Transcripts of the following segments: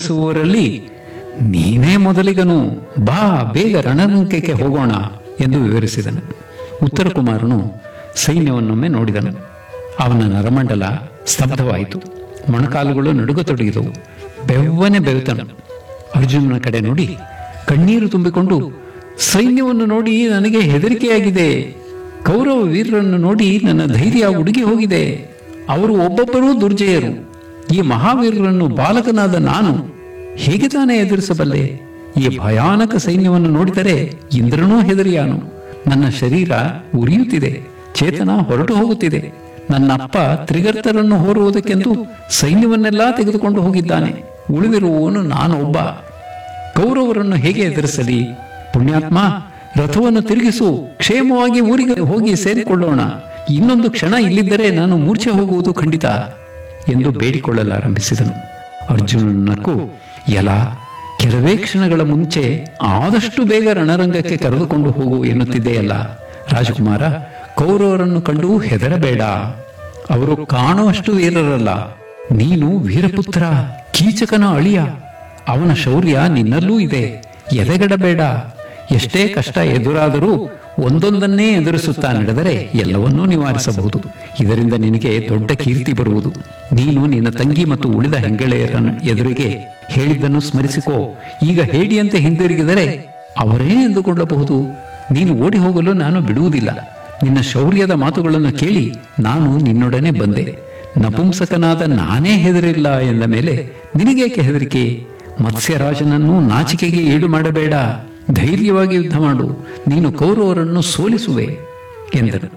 ಎದುರಿಸುವವರಲ್ಲಿ ನೀನೇ ಮೊದಲಿಗನು ಬಾ ಬೇಗ ರಣರಂಗಕ್ಕೆ ಹೋಗೋಣ ಎಂದು ವಿವರಿಸಿದನು ಉತ್ತರ ಕುಮಾರನು ಸೈನ್ಯವನ್ನೊಮ್ಮೆ ನೋಡಿದನು ಅವನ ನರಮಂಡಲ ಸ್ತಬ್ಧವಾಯಿತು ಮೊಣಕಾಲುಗಳು ನಡುಗತೊಡಗಿದವು ಬೆವ್ವನೆ ಬೆವೆತನು ಅರ್ಜುನನ ಕಡೆ ನೋಡಿ ಕಣ್ಣೀರು ತುಂಬಿಕೊಂಡು ಸೈನ್ಯವನ್ನು ನೋಡಿ ನನಗೆ ಹೆದರಿಕೆಯಾಗಿದೆ ಕೌರವ ವೀರರನ್ನು ನೋಡಿ ನನ್ನ ಧೈರ್ಯ ಉಡುಗಿ ಹೋಗಿದೆ ಅವರು ಒಬ್ಬೊಬ್ಬರೂ ದುರ್ಜಯರು ಈ ಮಹಾವೀರರನ್ನು ಬಾಲಕನಾದ ನಾನು ಹೇಗೆ ತಾನೇ ಎದುರಿಸಬಲ್ಲೆ ಈ ಭಯಾನಕ ಸೈನ್ಯವನ್ನು ನೋಡಿದರೆ ಇಂದ್ರನೂ ಹೆದರಿಯಾನು ನನ್ನ ಶರೀರ ಉರಿಯುತ್ತಿದೆ ಚೇತನ ಹೊರಟು ಹೋಗುತ್ತಿದೆ ನನ್ನ ಅಪ್ಪ ತ್ರಿಗರ್ತರನ್ನು ಹೋರುವುದಕ್ಕೆಂದು ಸೈನ್ಯವನ್ನೆಲ್ಲ ತೆಗೆದುಕೊಂಡು ಹೋಗಿದ್ದಾನೆ ಉಳಿದಿರುವವನು ನಾನು ಒಬ್ಬ ಕೌರವರನ್ನು ಹೇಗೆ ಎದುರಿಸಲಿ ಪುಣ್ಯಾತ್ಮ ರಥವನ್ನು ತಿರುಗಿಸು ಕ್ಷೇಮವಾಗಿ ಊರಿಗೆ ಹೋಗಿ ಸೇರಿಕೊಳ್ಳೋಣ ಇನ್ನೊಂದು ಕ್ಷಣ ಇಲ್ಲಿದ್ದರೆ ನಾನು ಮೂರ್ಛೆ ಹೋಗುವುದು ಖಂಡಿತ ಎಂದು ಬೇಡಿಕೊಳ್ಳಲಾರಂಭಿಸಿದನು ಅರ್ಜುನನಕ್ಕೂ ಎಲ ಕೆಲವೇ ಕ್ಷಣಗಳ ಮುಂಚೆ ಆದಷ್ಟು ಬೇಗ ರಣರಂಗಕ್ಕೆ ಕರೆದುಕೊಂಡು ಹೋಗು ಎನ್ನುತ್ತಿದೆಯಲ್ಲ ರಾಜಕುಮಾರ ಕೌರವರನ್ನು ಕಂಡು ಹೆದರಬೇಡ ಅವರು ಕಾಣುವಷ್ಟು ವೀರರಲ್ಲ ನೀನು ವೀರಪುತ್ರ ಕೀಚಕನ ಅಳಿಯ ಅವನ ಶೌರ್ಯ ನಿನ್ನಲ್ಲೂ ಇದೆ ಎದೆಗಡಬೇಡ ಎಷ್ಟೇ ಕಷ್ಟ ಎದುರಾದರೂ ಒಂದೊಂದನ್ನೇ ಎದುರಿಸುತ್ತಾ ನಡೆದರೆ ಎಲ್ಲವನ್ನೂ ನಿವಾರಿಸಬಹುದು ಇದರಿಂದ ನಿನಗೆ ದೊಡ್ಡ ಕೀರ್ತಿ ಬರುವುದು ನೀನು ನಿನ್ನ ತಂಗಿ ಮತ್ತು ಉಳಿದ ಹೆಂಗಳೆಯರ ಎದುರಿಗೆ ಹೇಳಿದ್ದನ್ನು ಸ್ಮರಿಸಿಕೋ ಈಗ ಹೇಡಿಯಂತೆ ಹಿಂದಿರುಗಿದರೆ ಅವರೇ ಎಂದುಕೊಳ್ಳಬಹುದು ನೀನು ಓಡಿ ಹೋಗಲು ನಾನು ಬಿಡುವುದಿಲ್ಲ ನಿನ್ನ ಶೌರ್ಯದ ಮಾತುಗಳನ್ನು ಕೇಳಿ ನಾನು ನಿನ್ನೊಡನೆ ಬಂದೆ ನಪುಂಸಕನಾದ ನಾನೇ ಹೆದರಿಲ್ಲ ಎಂದ ಮೇಲೆ ನಿನಗೇಕೆ ಹೆದರಿಕೆ ಮತ್ಸ್ಯರಾಜನನ್ನು ನಾಚಿಕೆಗೆ ಈಡು ಮಾಡಬೇಡ ಧೈರ್ಯವಾಗಿ ಯುದ್ಧ ಮಾಡು ನೀನು ಕೌರವರನ್ನು ಸೋಲಿಸುವೆ ಎಂದನು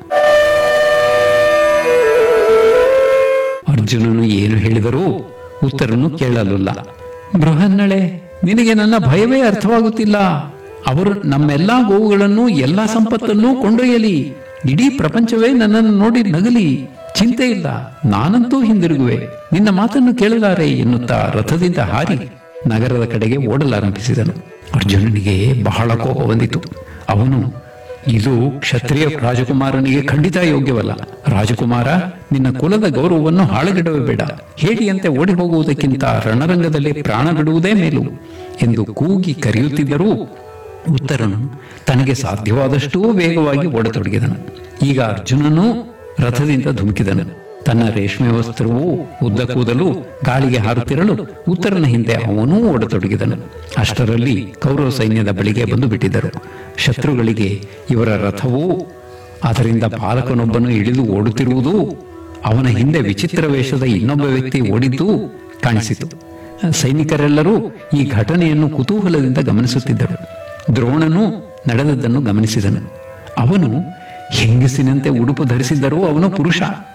ಅರ್ಜುನನು ಏನು ಹೇಳಿದರೂ ಉತ್ತರನು ಕೇಳಲಿಲ್ಲ ಬೃಹನ್ನಳೆ ನಿನಗೆ ನನ್ನ ಭಯವೇ ಅರ್ಥವಾಗುತ್ತಿಲ್ಲ ಅವರು ನಮ್ಮೆಲ್ಲಾ ಗೋವುಗಳನ್ನು ಎಲ್ಲಾ ಸಂಪತ್ತನ್ನೂ ಕೊಂಡೊಯ್ಯಲಿ ಇಡೀ ಪ್ರಪಂಚವೇ ನನ್ನನ್ನು ನೋಡಿ ನಗಲಿ ಚಿಂತೆ ಇಲ್ಲ ನಾನಂತೂ ಹಿಂದಿರುಗುವೆ ನಿನ್ನ ಮಾತನ್ನು ಕೇಳಲಾರೆ ಎನ್ನುತ್ತಾ ರಥದಿಂದ ಹಾರಿ ನಗರದ ಕಡೆಗೆ ಓಡಲಾರಂಭಿಸಿದನು ಅರ್ಜುನನಿಗೆ ಬಹಳ ಕೋಪ ಬಂದಿತು ಅವನು ಇದು ಕ್ಷತ್ರಿಯ ರಾಜಕುಮಾರನಿಗೆ ಖಂಡಿತ ಯೋಗ್ಯವಲ್ಲ ರಾಜಕುಮಾರ ನಿನ್ನ ಕುಲದ ಗೌರವವನ್ನು ಹಾಳುಗೆಡಬೇಡ ಹೇಡಿಯಂತೆ ಓಡಿ ಹೋಗುವುದಕ್ಕಿಂತ ರಣರಂಗದಲ್ಲಿ ಪ್ರಾಣ ಬಿಡುವುದೇ ಮೇಲು ಎಂದು ಕೂಗಿ ಕರೆಯುತ್ತಿದ್ದರೂ ಉತ್ತರನು ತನಗೆ ಸಾಧ್ಯವಾದಷ್ಟೂ ವೇಗವಾಗಿ ಓಡತೊಡಗಿದನು ಈಗ ಅರ್ಜುನನು ರಥದಿಂದ ಧುಮುಕಿದನು ತನ್ನ ರೇಷ್ಮೆ ವಸ್ತ್ರವು ಉದ್ದ ಕೂದಲು ಗಾಳಿಗೆ ಹಾರುತ್ತಿರಲು ಉತ್ತರನ ಹಿಂದೆ ಅವನೂ ಓಡತೊಡಗಿದನು ಅಷ್ಟರಲ್ಲಿ ಕೌರವ ಸೈನ್ಯದ ಬಳಿಗೆ ಬಂದು ಬಿಟ್ಟಿದ್ದರು ಶತ್ರುಗಳಿಗೆ ಇವರ ರಥವೂ ಅದರಿಂದ ಪಾಲಕನೊಬ್ಬನು ಇಳಿದು ಓಡುತ್ತಿರುವುದು ಅವನ ಹಿಂದೆ ವಿಚಿತ್ರ ವೇಷದ ಇನ್ನೊಬ್ಬ ವ್ಯಕ್ತಿ ಓಡಿದ್ದು ಕಾಣಿಸಿತು ಸೈನಿಕರೆಲ್ಲರೂ ಈ ಘಟನೆಯನ್ನು ಕುತೂಹಲದಿಂದ ಗಮನಿಸುತ್ತಿದ್ದರು ದ್ರೋಣನು ನಡೆದದ್ದನ್ನು ಗಮನಿಸಿದನು ಅವನು ಹೆಂಗಸಿನಂತೆ ಉಡುಪು ಧರಿಸಿದ್ದರೂ ಅವನು ಪುರುಷ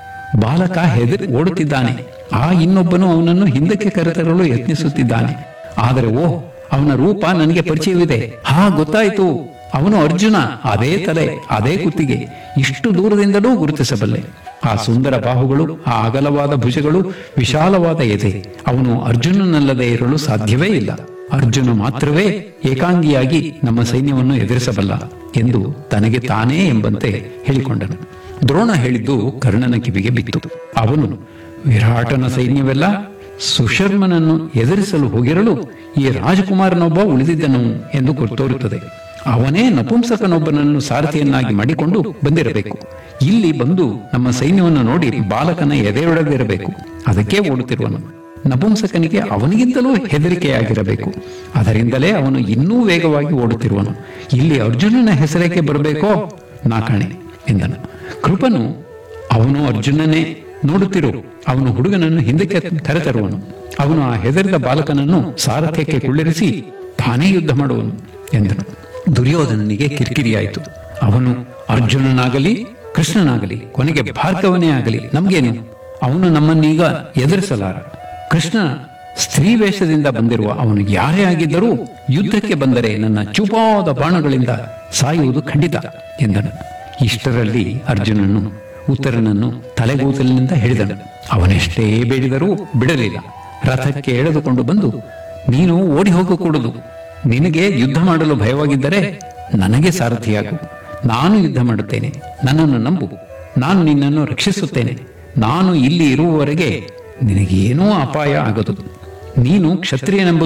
ಬಾಲಕ ಹೆದರಿ ಓಡುತ್ತಿದ್ದಾನೆ ಆ ಇನ್ನೊಬ್ಬನು ಅವನನ್ನು ಹಿಂದಕ್ಕೆ ಕರೆತರಲು ಯತ್ನಿಸುತ್ತಿದ್ದಾನೆ ಆದರೆ ಓ ಅವನ ರೂಪ ನನಗೆ ಪರಿಚಯವಿದೆ ಹಾ ಗೊತ್ತಾಯಿತು ಅವನು ಅರ್ಜುನ ಅದೇ ತಲೆ ಅದೇ ಕುತ್ತಿಗೆ ಇಷ್ಟು ದೂರದಿಂದಲೂ ಗುರುತಿಸಬಲ್ಲೆ ಆ ಸುಂದರ ಬಾಹುಗಳು ಆ ಅಗಲವಾದ ಭುಜಗಳು ವಿಶಾಲವಾದ ಎದೆ ಅವನು ಅರ್ಜುನನಲ್ಲದೆ ಇರಲು ಸಾಧ್ಯವೇ ಇಲ್ಲ ಅರ್ಜುನ ಮಾತ್ರವೇ ಏಕಾಂಗಿಯಾಗಿ ನಮ್ಮ ಸೈನ್ಯವನ್ನು ಎದುರಿಸಬಲ್ಲ ಎಂದು ತನಗೆ ತಾನೇ ಎಂಬಂತೆ ಹೇಳಿಕೊಂಡನು ದ್ರೋಣ ಹೇಳಿದ್ದು ಕರ್ಣನ ಕಿವಿಗೆ ಬಿತ್ತು ಅವನು ವಿರಾಟನ ಸೈನ್ಯವೆಲ್ಲ ಸುಶರ್ಮನನ್ನು ಎದುರಿಸಲು ಹೋಗಿರಲು ಈ ರಾಜಕುಮಾರನೊಬ್ಬ ಉಳಿದಿದ್ದನು ಎಂದು ಗೊತ್ತೋರುತ್ತದೆ ಅವನೇ ನಪುಂಸಕನೊಬ್ಬನನ್ನು ಸಾರಥಿಯನ್ನಾಗಿ ಮಾಡಿಕೊಂಡು ಬಂದಿರಬೇಕು ಇಲ್ಲಿ ಬಂದು ನಮ್ಮ ಸೈನ್ಯವನ್ನು ನೋಡಿ ಬಾಲಕನ ಎದೆಯೊಡೆದಿರಬೇಕು ಅದಕ್ಕೆ ಓಡುತ್ತಿರುವನು ನಪುಂಸಕನಿಗೆ ಅವನಿಗಿಂತಲೂ ಹೆದರಿಕೆಯಾಗಿರಬೇಕು ಅದರಿಂದಲೇ ಅವನು ಇನ್ನೂ ವೇಗವಾಗಿ ಓಡುತ್ತಿರುವನು ಇಲ್ಲಿ ಅರ್ಜುನನ ಹೆಸರೇಕೆ ಬರಬೇಕೋ ನಾ ಕಾಣೆ ಎಂದನು ಕೃಪನು ಅವನು ಅರ್ಜುನನೇ ನೋಡುತ್ತಿರು ಅವನು ಹುಡುಗನನ್ನು ಹಿಂದಕ್ಕೆ ಕರೆತರುವನು ಅವನು ಆ ಹೆದರಿದ ಬಾಲಕನನ್ನು ಸಾರಥ್ಯಕ್ಕೆ ಕುಳ್ಳಿರಿಸಿ ತಾನೇ ಯುದ್ಧ ಮಾಡುವನು ಎಂದನು ದುರ್ಯೋಧನನಿಗೆ ಕಿರಿಕಿರಿಯಾಯಿತು ಅವನು ಅರ್ಜುನನಾಗಲಿ ಕೃಷ್ಣನಾಗಲಿ ಕೊನೆಗೆ ಭಾರ್ಗವನೇ ಆಗಲಿ ನಮ್ಗೇನು ಅವನು ನಮ್ಮನ್ನೀಗ ಎದುರಿಸಲಾರ ಕೃಷ್ಣ ಸ್ತ್ರೀ ವೇಷದಿಂದ ಬಂದಿರುವ ಅವನು ಯಾರೇ ಆಗಿದ್ದರೂ ಯುದ್ಧಕ್ಕೆ ಬಂದರೆ ನನ್ನ ಚುಪಾದ ಬಾಣಗಳಿಂದ ಸಾಯುವುದು ಖಂಡಿತ ಎಂದನು ಇಷ್ಟರಲ್ಲಿ ಅರ್ಜುನನು ಉತ್ತರನನ್ನು ತಲೆಗೂದಲಿನಿಂದ ಹೇಳಿದನು ಅವನೆಷ್ಟೇ ಬೇಡಿದರೂ ಬಿಡಲಿಲ್ಲ ರಥಕ್ಕೆ ಎಳೆದುಕೊಂಡು ಬಂದು ನೀನು ಓಡಿ ಹೋಗಕೂಡದು ನಿನಗೆ ಯುದ್ಧ ಮಾಡಲು ಭಯವಾಗಿದ್ದರೆ ನನಗೆ ಸಾರಥಿಯಾಗು ನಾನು ಯುದ್ಧ ಮಾಡುತ್ತೇನೆ ನನ್ನನ್ನು ನಂಬು ನಾನು ನಿನ್ನನ್ನು ರಕ್ಷಿಸುತ್ತೇನೆ ನಾನು ಇಲ್ಲಿ ಇರುವವರೆಗೆ ನಿನಗೇನೂ ಅಪಾಯ ಆಗದು ನೀನು ಕ್ಷತ್ರಿಯನೆಂಬುದು